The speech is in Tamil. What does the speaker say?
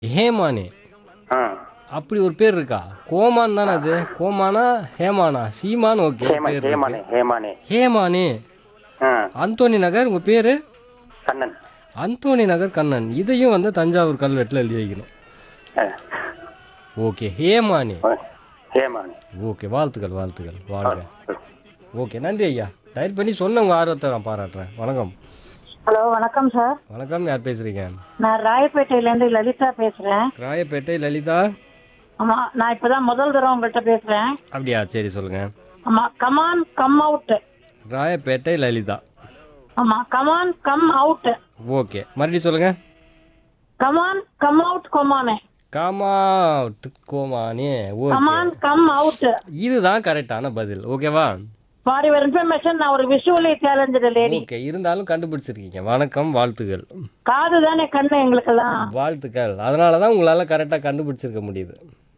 ஹேமானே ஆ அப்படி ஒரு பேர் இருக்கா கோமான் தானே அது கோமானா ஹேமானா சீமான் ஓகே ஹேமா பேர் இருக்கு. ஹேமானே ஹேமானே ஹேமானே ஆ அந்தோணி நகர் உங்கள் பேர் கண்ணன் அந்தோணி நகர் கண்ணன் இதையும் வந்து தஞ்சாவூர் கல்வெட்டில் எழுதி வைக்கணும் ஆ. ஓகே ஹேமானே ஆ. ஹேமானே ஓகே வாழ்த்துக்கள் வாழ்த்துக்கள் வாழ்க ஓகே நன்றி ஐயா டயல் பண்ணி சொன்ன உங்கள் ஆர்வத்தை நான் பாராட்டுறேன் வணக்கம் ஹலோ வணக்கம் சார் வணக்கம் யார் பேசுகிறீங்க நான் ராயப்பேட்டையிலேருந்து லலிதா பேசுகிறேன் ராயப்பேட்டை லலிதா ஆமாம் நான் இப்போ தான் முதல் தடவை உங்கள்கிட்ட பேசுகிறேன் அப்படியா சரி சொல்லுங்கள் ஆமாம் come on come out Royapettah Lalitha ஆமாம் கமான் கம் அவுட் ஓகே மறுபடியும் சொல்லுங்கள் கமான் கம் அவுட் கொமானே காமா கோமானே ஓகே கமான் கம் அவுட் இதுதான் கரெக்டான பதில் ஓகேவா ஃபார் யுவர் இன்ஃபர்மேஷன் நான் ஒரு விஷுவலி சேலஞ்சு லேடி ஓகே இருந்தாலும் கண்டுபிடிச்சிருக்கீங்க வணக்கம் வாழ்த்துக்கள் காது தானே கண்ணு எங்களுக்கெல்லாம் வாழ்த்துக்கள் அதனால தான் உங்களால் கரெக்டாக கண்டுபிடிச்சிருக்க முடியுது